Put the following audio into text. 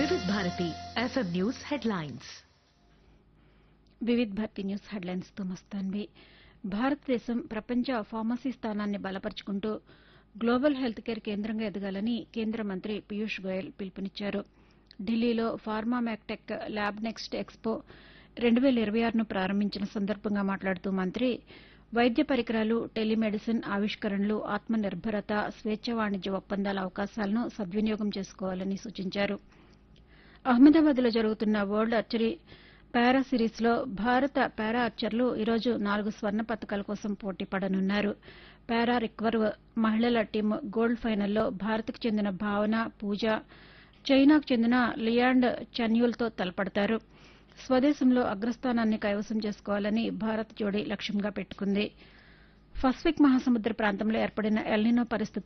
వివిధ Bharati FM news headlines Vividh Bharati news headlines తో మస్తాన్వి భారతదేశం ప్రపంచ ఫార్మసీ స్థానాన్ని బలపరుచుకుంటూ గ్లోబల్ హెల్త్ కేర్ కేంద్రంగా ఎదగాలని కేంద్ర మంత్రి పీయూష్ గోయల్ పిలుపునిచ్చారు ఢిల్లీలో ఫార్మా మ్యాక్టెక్ ల్యాబ్ నెక్స్ట్ ఎక్స్పో రెండు వేల ఇరవై ఆరును ప్రారంభించిన సందర్భంగా మాట్లాడుతూ మంత్రి వైద్య పరికరాలు టెలిమెడిసిన్ ఆవిష్కరణలు ఆత్మనిర్భరత స్వేచ్ఛ వాణిజ్య ఒప్పందాల అవకాశాలను సద్వినియోగం చేసుకోవాలని సూచించారు అహ్మదాబాద్లో జరుగుతున్న వరల్డ్ ఆర్చరీ పారా సిరీస్లో భారత పారా ఆర్చర్లు ఈరోజు నాలుగు స్వర్ణ పతకాల కోసం పోటీ పడనున్నారు పారా రిక్వర్వ్ మహిళల టీం గోల్డ్ ఫైనల్లో భారత్కు చెందిన భావన పూజ చైనాకు చెందిన లియాండ్ చన్యూల్తో తలపడతారు స్వదేశంలో అగ్రస్థానాన్ని కైవసం చేసుకోవాలని భారత్ జోడీ లక్ష్యంగా పెట్టుకుంది పసిఫిక్ మహాసముద్ర ప్రాంతంలో ఏర్పడిన ఎల్నినో పరిస్థితులు